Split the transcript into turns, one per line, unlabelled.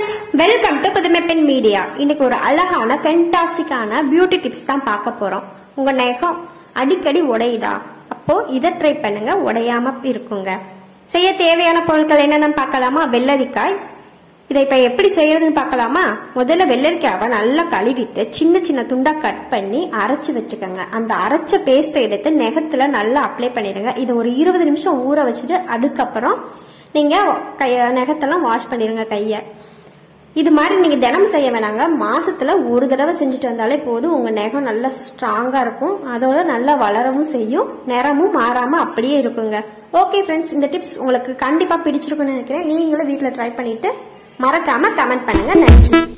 friends welcome to புதுமை பெண் media இன்னைக்கு ஒரு அழகான ஃபென்டாஸ்டிக்கான பியூட்டி டிப்ஸ் தான் பார்க்க போறோம் உங்க நகம் அடிக்கடி உடையுதா அப்போ இதை ட்ரை பண்ணுங்க உடையாம இருக்குங்க செய்ய தேவையான பொருட்கள் என்னென்னு பார்க்கலாமா வெள்ளரிக்காய் இதை இப்ப எப்படி செய்யறதுன்னு பார்க்கலாமா முதல்ல வெள்ளரிக்காவை நல்லா கழுவிட்டு சின்ன சின்ன துண்டா கட் பண்ணி அரைச்சு வச்சுக்கோங்க அந்த அரைச்ச பேஸ்ட்டை எடுத்து நெகத்துல நல்லா அப்ளை பண்ணிடுங்க இதை ஒரு இருபது நிமிஷம் ஊற வச்சுட்டு அதுக்கப்புறம் நீங்க கைய நெகத்தெல்லாம் வாஷ் பண்ணிடுங்க கையை இது மாதிரி நீங்க தினம் செய்ய வேணாங்க மாசத்துல ஒரு தடவை செஞ்சுட்டு வந்தாலே போதும் உங்க நகம் நல்லா ஸ்ட்ராங்கா இருக்கும் அதோட நல்லா வளரவும் செய்யும் நிறமும் மாறாம அப்படியே இருக்குங்க ஓகே ஃப்ரெண்ட்ஸ் இந்த டிப்ஸ் உங்களுக்கு கண்டிப்பா பிடிச்சிருக்கும்னு நினைக்கிறேன் நீங்களும் வீட்டில் ட்ரை பண்ணிட்டு மறக்காம கமெண்ட் பண்ணுங்க நன்றி